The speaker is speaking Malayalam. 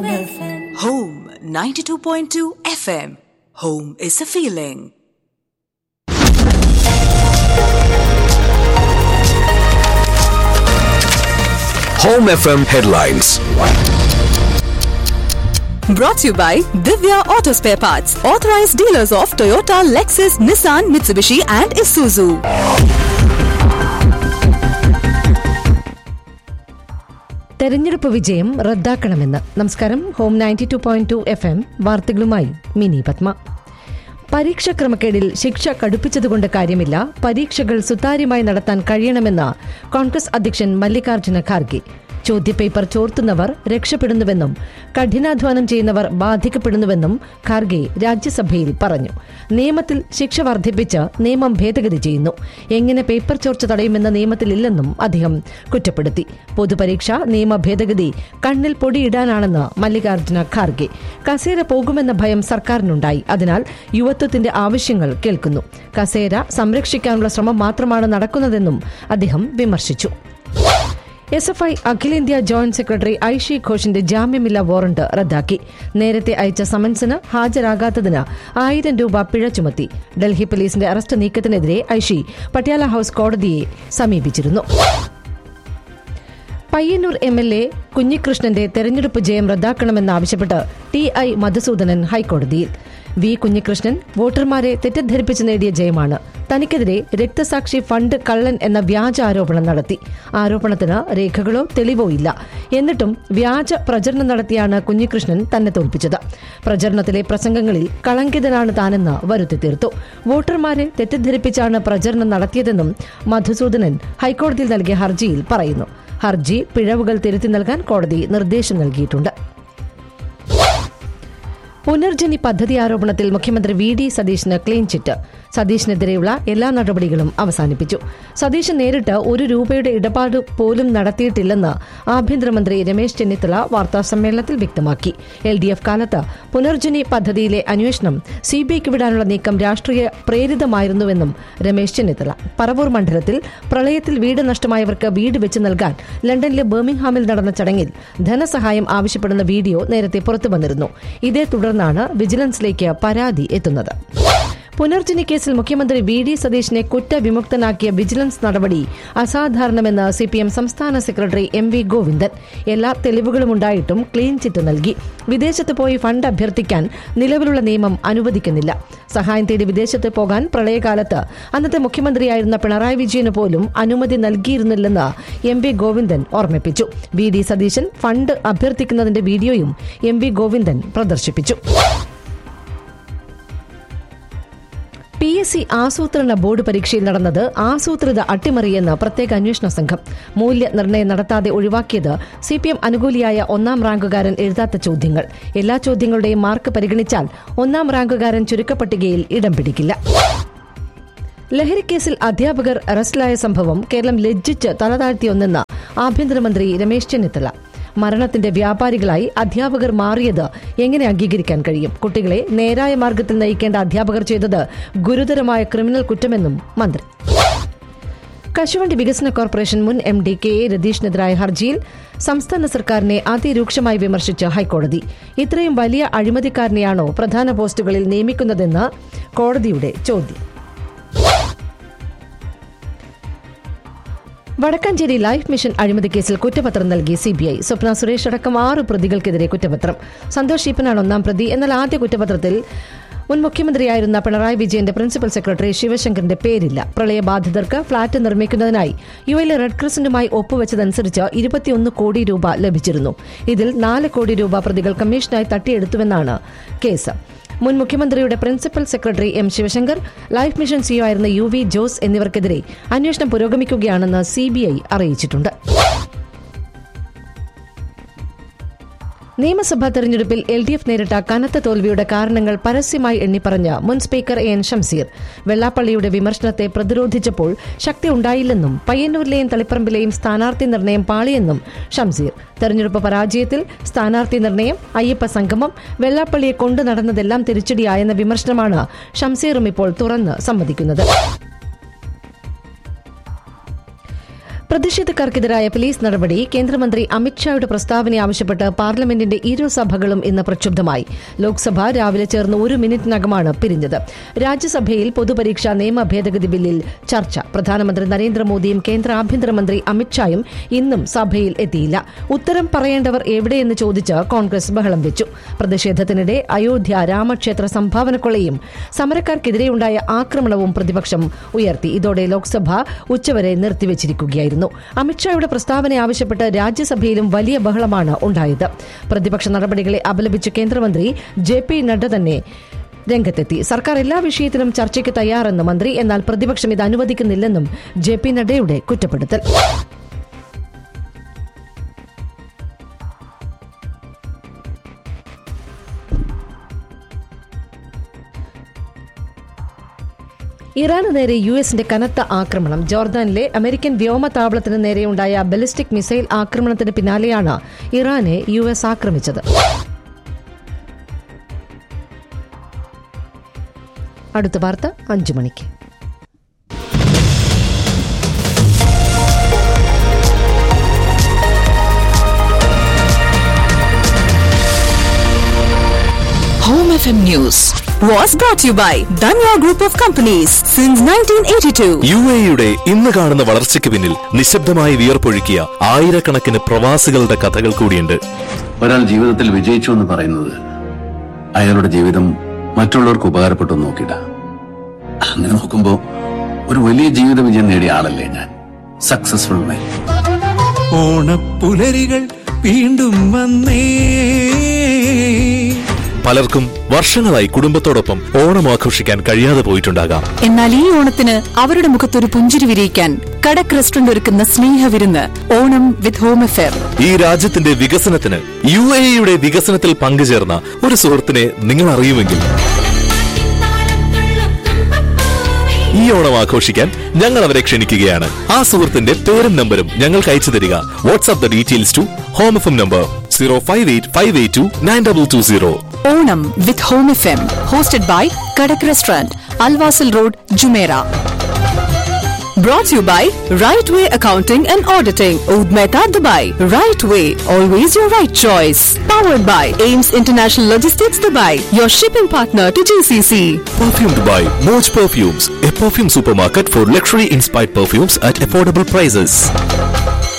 Home FM. Home 92.2 FM. Home is a feeling. Home FM headlines. Brought to you by Divya Auto Spare Parts, authorized dealers of Toyota, Lexus, Nissan, Mitsubishi, and Isuzu. തെരഞ്ഞെടുപ്പ് വിജയം റദ്ദാക്കണമെന്ന് നമസ്കാരം home ninety two point two F M വാർത്തകളുമായി മിനി പത്മ പരീക്ഷ ക്രമക്കേടിൽ ശിക്ഷ കടുപ്പിച്ചതുകൊണ്ട് കാര്യമില്ല പരീക്ഷകൾ സുതാര്യമായി നടത്താൻ കഴിയണമെന്ന് കോൺഗ്രസ് അധ്യക്ഷൻ മല്ലികാർജ്ജുന ഖാർഗെ ചോദ്യപേപ്പർ ചോർത്തുന്നവർ രക്ഷപ്പെടുന്നുവെന്നും കഠിനാധ്വാനം ചെയ്യുന്നവർ ബാധിക്കപ്പെടുന്നുവെന്നും ഖാർഗെ രാജ്യസഭയിൽ പറഞ്ഞു നിയമത്തിൽ ശിക്ഷ വർദ്ധിപ്പിച്ച് നിയമം ഭേദഗതി ചെയ്യുന്നു എങ്ങനെ പേപ്പർ ചോർച്ച തടയുമെന്ന നിയമത്തിലില്ലെന്നും അദ്ദേഹം കുറ്റപ്പെടുത്തി പൊതുപരീക്ഷ നിയമ ഭേദഗതി കണ്ണിൽ പൊടിയിടാനാണെന്ന് മല്ലികാർജ്ജുന ഖാർഗെ കസേര പോകുമെന്ന ഭയം സർക്കാരിനുണ്ടായി അതിനാൽ യുവത്വത്തിന്റെ ആവശ്യങ്ങൾ കേൾക്കുന്നു കസേര സംരക്ഷിക്കാനുള്ള ശ്രമം മാത്രമാണ് നടക്കുന്നതെന്നും അദ്ദേഹം വിമർശിച്ചു എസ് എഫ് ഐ അഖിലേന്ത്യാ ജോയിന്റ് സെക്രട്ടറി ഐഷി ഘോഷിന്റെ ജാമ്യമില്ലാ വാറണ്ട് റദ്ദാക്കി നേരത്തെ അയച്ച സമൻസിന് ഹാജരാകാത്തതിന് ആയിരം രൂപ പിഴ ചുമത്തി ഡൽഹി പോലീസിന്റെ അറസ്റ്റ് നീക്കത്തിനെതിരെ ഐഷി പട്യാല ഹൌസ് കോടതിയെ സമീപിച്ചിരുന്നു പയ്യന്നൂർ എം എൽ എ കുഞ്ഞികൃഷ്ണന്റെ തെരഞ്ഞെടുപ്പ് ജയം റദ്ദാക്കണമെന്നാവശ്യപ്പെട്ട് ടി ഐ മധുസൂദനൻ ഹൈക്കോടതിയിൽ വി കുഞ്ഞികൃഷ്ണൻ വോട്ടർമാരെ തെറ്റിദ്ധരിപ്പിച്ച് നേടിയ ജയമാണ് തനിക്കെതിരെ രക്തസാക്ഷി ഫണ്ട് കള്ളൻ എന്ന വ്യാജ ആരോപണം നടത്തി ആരോപണത്തിന് രേഖകളോ തെളിവോ ഇല്ല എന്നിട്ടും വ്യാജ പ്രചരണം നടത്തിയാണ് കുഞ്ഞികൃഷ്ണൻ തന്നെ തോൽപ്പിച്ചത് പ്രചരണത്തിലെ പ്രസംഗങ്ങളിൽ കളങ്കിതനാണ് താനെന്ന് വരുത്തി തീർത്തു വോട്ടർമാരെ തെറ്റിദ്ധരിപ്പിച്ചാണ് പ്രചരണം നടത്തിയതെന്നും മധുസൂദനൻ ഹൈക്കോടതിയിൽ നൽകിയ ഹർജിയിൽ പറയുന്നു ഹർജി പിഴവുകൾ തിരുത്തി നൽകാൻ കോടതി നിർദ്ദേശം നൽകിയിട്ടുണ്ട് പുനർജനി പദ്ധതി ആരോപണത്തിൽ മുഖ്യമന്ത്രി വി ഡി സതീഷിന് ക്ലീൻ ചിറ്റ് സതീഷിനെതിരെയുള്ള എല്ലാ നടപടികളും അവസാനിപ്പിച്ചു സതീഷ് നേരിട്ട് ഒരു രൂപയുടെ ഇടപാട് പോലും നടത്തിയിട്ടില്ലെന്ന് ആഭ്യന്തരമന്ത്രി രമേശ് ചെന്നിത്തല വാർത്താസമ്മേളനത്തിൽ വ്യക്തമാക്കി എൽ ഡി എഫ് കാലത്ത് പുനർജനി പദ്ധതിയിലെ അന്വേഷണം സിബിഐക്ക് വിടാനുള്ള നീക്കം രാഷ്ട്രീയ പ്രേരിതമായിരുന്നുവെന്നും രമേശ് ചെന്നിത്തല പറവൂർ മണ്ഡലത്തിൽ പ്രളയത്തിൽ വീട് നഷ്ടമായവർക്ക് വീട് വെച്ച് നൽകാൻ ലണ്ടനിലെ ബർമിംഗ്ഹാമിൽ നടന്ന ചടങ്ങിൽ ധനസഹായം ആവശ്യപ്പെടുന്ന വീഡിയോ നേരത്തെ പുറത്തുവന്നിരുന്നു ഇതേ തുടർന്നാണ് വിജിലൻസിലേക്ക് പരാതി എത്തുന്നത് പുനർജനി കേസിൽ മുഖ്യമന്ത്രി വി ഡി സതീഷിനെ കുറ്റവിമുക്തനാക്കിയ വിജിലൻസ് നടപടി അസാധാരണമെന്ന് സി പി എം സംസ്ഥാന സെക്രട്ടറി എം വി ഗോവിന്ദൻ എല്ലാ തെളിവുകളും ഉണ്ടായിട്ടും ക്ലീൻ ചിറ്റ് നൽകി വിദേശത്ത് പോയി ഫണ്ട് അഭ്യർത്ഥിക്കാൻ നിലവിലുള്ള നിയമം അനുവദിക്കുന്നില്ല സഹായം തേടി വിദേശത്ത് പോകാൻ പ്രളയകാലത്ത് അന്നത്തെ മുഖ്യമന്ത്രിയായിരുന്ന പിണറായി വിജയന് പോലും അനുമതി നൽകിയിരുന്നില്ലെന്ന് എം വി ഗോവിന്ദൻ ഓർമ്മിപ്പിച്ചു വി ഡി സതീശൻ ഫണ്ട് അഭ്യർത്ഥിക്കുന്നതിന്റെ വീഡിയോയും എം വി ഗോവിന്ദൻ പ്രദർശിപ്പിച്ചു പി എസ് സി ആസൂത്രണ ബോർഡ് പരീക്ഷയിൽ നടന്നത് ആസൂത്രിത അട്ടിമറിയെന്ന് പ്രത്യേക അന്വേഷണ സംഘം മൂല്യനിർണ്ണയം നടത്താതെ ഒഴിവാക്കിയത് സി പി എം അനുകൂലിയായ ഒന്നാം റാങ്കുകാരൻ എഴുതാത്ത ചോദ്യങ്ങൾ എല്ലാ ചോദ്യങ്ങളുടെയും മാർക്ക് പരിഗണിച്ചാൽ ഒന്നാം റാങ്കുകാരൻ ചുരുക്കപ്പട്ടികയിൽ ഇടം പിടിക്കില്ല ലഹരിക്കേസിൽ അധ്യാപകർ അറസ്റ്റിലായ സംഭവം കേരളം ലജ്ജിച്ച് തലതാഴ്ത്തിയൊന്നെന്ന് ആഭ്യന്തരമന്ത്രി രമേശ് ചെന്നിത്തല മരണത്തിന്റെ വ്യാപാരികളായി അധ്യാപകർ മാറിയത് എങ്ങനെ അംഗീകരിക്കാൻ കഴിയും കുട്ടികളെ നേരായ മാർഗത്തിൽ നയിക്കേണ്ട അധ്യാപകർ ചെയ്തത് ഗുരുതരമായ ക്രിമിനൽ കുറ്റമെന്നും മന്ത്രി കശുവണ്ടി വികസന കോർപ്പറേഷൻ മുൻ എം ഡി കെ എ രതീഷിനെതിരായ ഹർജിയിൽ സംസ്ഥാന സർക്കാരിനെ അതിരൂക്ഷമായി വിമർശിച്ച ഹൈക്കോടതി ഇത്രയും വലിയ അഴിമതിക്കാരനെയാണോ പ്രധാന പോസ്റ്റുകളിൽ നിയമിക്കുന്നതെന്ന് കോടതിയുടെ ചോദ്യം വടക്കാഞ്ചേരി ലൈഫ് മിഷൻ അഴിമതി കേസിൽ കുറ്റപത്രം നൽകി സിബിഐ സ്വപ്ന സുരേഷ് അടക്കം ആറ് പ്രതികൾക്കെതിരെ കുറ്റപത്രം സന്തോഷ് ഈപ്പനാണ് ഒന്നാം പ്രതി എന്നാൽ ആദ്യ കുറ്റപത്രത്തിൽ മുൻ മുഖ്യമന്ത്രിയായിരുന്ന പിണറായി വിജയന്റെ പ്രിൻസിപ്പൽ സെക്രട്ടറി ശിവശങ്കറിന്റെ പേരില്ല പ്രളയബാധിതർക്ക് ഫ്ളാറ്റ് നിർമ്മിക്കുന്നതിനായി യു എയിലെ റെഡ് ക്രിസന്റുമായി ഒപ്പുവെച്ചതനുസരിച്ച് ഇരുപത്തിയൊന്ന് കോടി രൂപ ലഭിച്ചിരുന്നു ഇതിൽ നാല് കോടി രൂപ പ്രതികൾ കമ്മീഷനായി തട്ടിയെടുത്തുവെന്നാണ് കേസ് മുൻ മുഖ്യമന്ത്രിയുടെ principal secretary M Sivasankar life mission CEO ആയിരുന്ന യു വി ജോസ് എന്നിവർക്കെതിരെ അന്വേഷണം പുരോഗമിക്കുകയാണെന്ന് സിബിഐ അറിയിച്ചിട്ടുണ്ട് നിയമസഭാ തെരഞ്ഞെടുപ്പിൽ എൽ ഡി എഫ് നേരിട്ട കനത്ത തോൽവിയുടെ കാരണങ്ങൾ പരസ്യമായി എണ്ണിപ്പറഞ്ഞ മുൻ സ്പീക്കർ എ എൻ ഷംസീർ വെള്ളാപ്പള്ളിയുടെ വിമർശനത്തെ പ്രതിരോധിച്ചപ്പോൾ ശക്തി ഉണ്ടായില്ലെന്നും പയ്യന്നൂരിലെയും തളിപ്പറമ്പിലെയും സ്ഥാനാർത്ഥി നിർണയം പാളിയെന്നും ഷംസീർ തെരഞ്ഞെടുപ്പ് പരാജയത്തിൽ സ്ഥാനാർത്ഥി നിർണയം അയ്യപ്പ സംഗമം വെള്ളാപ്പള്ളിയെ കൊണ്ടു നടന്നതെല്ലാം തിരിച്ചടിയായെന്ന വിമർശനമാണ് ഷംസീറും ഇപ്പോൾ തുറന്ന് സമ്മതിക്കുന്നത് പ്രതിഷേധക്കാർക്കെതിരായ പോലീസ് നടപടി കേന്ദ്രമന്ത്രി അമിത്ഷായുടെ പ്രസ്താവന ആവശ്യപ്പെട്ട് പാർലമെന്റിന്റെ ഇരു സഭകളും ഇന്ന് പ്രക്ഷുബ്ധമായി ലോക്സഭ രാവിലെ ചേർന്ന് ഒരു മിനിറ്റിനകമാണ് പിരിഞ്ഞത് രാജ്യസഭയിൽ പൊതുപരീക്ഷാ നിയമ ഭേദഗതി ബില്ലിൽ ചർച്ച പ്രധാനമന്ത്രി നരേന്ദ്രമോദിയും കേന്ദ്ര ആഭ്യന്തരമന്ത്രി അമിത്ഷായും ഇന്നും സഭയിൽ എത്തിയില്ല ഉത്തരം പറയേണ്ടവർ എവിടെയെന്ന് ചോദിച്ച് കോൺഗ്രസ് ബഹളം വെച്ചു പ്രതിഷേധത്തിനിടെ അയോധ്യ രാമക്ഷേത്ര സംഭാവനക്കൊള്ളയും സമരക്കാർക്കെതിരെയുണ്ടായ ആക്രമണവും പ്രതിപക്ഷം ഉയർത്തി ഇതോടെ ലോക്സഭ ഉച്ചവരെ നിർത്തിവച്ചിരിക്കുകയായിരുന്നു അമിത്ഷായുടെ പ്രസ്താവന ആവശ്യപ്പെട്ട് രാജ്യസഭയിലും വലിയ ബഹളമാണ് ഉണ്ടായത് പ്രതിപക്ഷ നടപടികളെ അപലപിച്ച് കേന്ദ്രമന്ത്രി ജെ പി നഡ്ഡ തന്നെ രംഗത്തെത്തി സർക്കാർ എല്ലാ വിഷയത്തിലും ചർച്ചയ്ക്ക് തയ്യാറെന്ന് മന്ത്രി എന്നാൽ പ്രതിപക്ഷം ഇത് അനുവദിക്കുന്നില്ലെന്നും ജെ പി നഡ്ഡയുടെ കുറ്റപ്പെടുത്തൽ ഇറാന് നേരെ യു എസിന്റെ കനത്ത ആക്രമണം ജോർദാനിലെ അമേരിക്കൻ വ്യോമതാവളത്തിന് നേരെയുണ്ടായ ബലിസ്റ്റിക് മിസൈൽ ആക്രമണത്തിന് പിന്നാലെയാണ് ഇറാനെ യു എസ് ആക്രമിച്ചത് അടുത്ത വാർത്ത അഞ്ചു മണിക്ക് Home FM News was brought to you by Danya Group of Companies since 1982. U എയുടെ ഇന്ന് കാണുന്ന വളർച്ചയ്ക്ക് പിന്നിൽ നിശബ്ദമായി വിയർപ്പൊഴുക്കിയ ആയിരക്കണക്കിന് പ്രവാസികളുടെ കഥകൾ കൂടിയുണ്ട് ഒരാൾ ജീവിതത്തിൽ വിജയിച്ചു എന്ന് പറയുന്നത് അയാളുടെ ജീവിതം മറ്റുള്ളവർക്ക് ഉപകാരപ്പെട്ടു എന്ന് നോക്കിയിട്ട അങ്ങനെ നോക്കുമ്പോ ഒരു വലിയ ജീവിത വിജയം നേടിയ ആളല്ലേ ഞാൻ സക്സസ്ഫുൾ മാൻ ഓണപ്പുലരികൾ വീണ്ടും വന്നേ പലർക്കും വർഷങ്ങളായി കുടുംബത്തോടൊപ്പം ഓണം ആഘോഷിക്കാൻ കഴിയാതെ പോയിട്ടുണ്ടാകാം എന്നാൽ ഈ ഓണത്തിന് അവരുടെ മുഖത്തൊരു പുഞ്ചിരി വിരിയിക്കാൻ കടക് റെസ്റ്റോറന്റ് ഒരുക്കുന്ന സ്നേഹവിരുന്ന് ഓണം വിത്ത് ഹോം എഫെയർ ഈ രാജ്യത്തിന്റെ വികസനത്തിന് യു എയുടെ വികസനത്തിൽ പങ്കുചേർന്ന ഒരു സുഹൃത്തിനെ നിങ്ങൾ അറിയുമെങ്കിൽ ഈ ഓണം ആഘോഷിക്കാൻ ഞങ്ങൾ അവരെ ക്ഷണിക്കുകയാണ് ആ സുഹൃത്തിന്റെ പേരും നമ്പരും ഞങ്ങൾക്ക് അയച്ചു തരിക WhatsApp the details to home F M number zero five eight five eight two nine double two zero Onam with home F M hosted by Kadak restaurant Al Wasl road Jumeirah Brought to you by Right Way Accounting and Auditing, Oud Mehta, Dubai. Right Way, always your right choice. Powered by Ames International Logistics, Dubai, your shipping partner to GCC. Perfume Dubai, Moj Perfumes, a perfume supermarket for luxury inspired perfumes at affordable prices.